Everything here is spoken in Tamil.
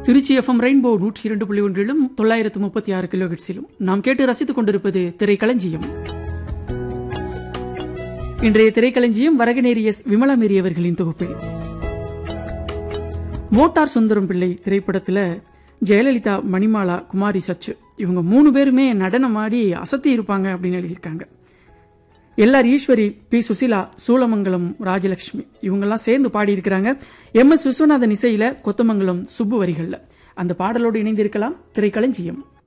திருச்சி எஃப்எம் ரெயின்போ நூற்றி இரண்டு புள்ளி ஒன்றிலும் தொள்ளாயிரத்து முப்பத்தி ஆறு கிலோஹெட்ஸிலும் நாம் கேட்டு ரசித்துக் கொண்டிருப்பது திரைக்களஞ்சியம் இன்றைய திரைக்களஞ்சியம் வரகநேரி எஸ் விமலாமேரி அவர்களின் தொகுப்பில் மோட்டார் சுந்தரம் பிள்ளை திரைப்படத்துல ஜெயலலிதா மணிமாலா குமாரி சச்சு இவங்க மூணு பேருமே நடனமாடி அசத்தி இருப்பாங்க அப்படின்னு எழுதியிருக்காங்க எல்ஆர் ஈஸ்வரி பி சுசிலா சூளமங்கலம் ராஜலட்சுமி இவங்கெல்லாம் சேர்ந்து பாடியிருக்கிறாங்க எம் எஸ் விஸ்வநாதன் இசையில கொத்தமங்கலம் சுப்பு வரிகள்ல அந்த பாடலோடு இணைந்திருக்கலாம் திரைக்களஞ்சியம்